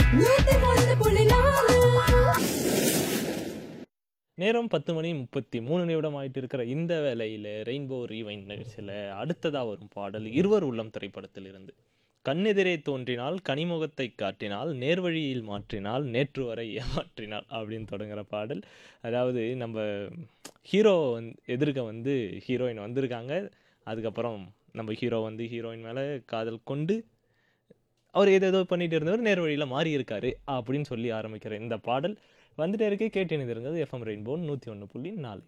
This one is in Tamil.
நூத்தி ஒன்று புள்ளி நாலு நேரம் பத்து மணி முப்பத்தி மூணு நிமிடம் ஆயிட்டு இருக்கிற இந்த வேளையில ரெயின்போ ரீவைண்ட் நிகழ்ச்சியில் அடுத்ததா வரும் பாடல் இருவர் உள்ளம் திரைப்படத்தில் இருந்து கண்ணெதிரே தோன்றினால் கனிமுகத்தை காட்டினால் நேர்வழியில் மாற்றினால் நேற்று வரை ஏமாற்றினால் அப்படின்னு தொடங்குற பாடல் அதாவது நம்ம ஹீரோ வந்து எதிர்க்க வந்து ஹீரோயின் வந்திருக்காங்க அதுக்கப்புறம் நம்ம ஹீரோ வந்து ஹீரோயின் மேலே காதல் கொண்டு அவர் ஏதேதோ பண்ணிட்டு இருந்தவர் நேர் வழியில் மாறி இருக்காரு அப்படின்னு சொல்லி ஆரம்பிக்கிற இந்த பாடல் வந்துட்டே இருக்கே கேட்டு இணைந்திருந்தது எஃப்எம் ரெயின்போ நூற்றி ஒன்று புள்ளி நாலு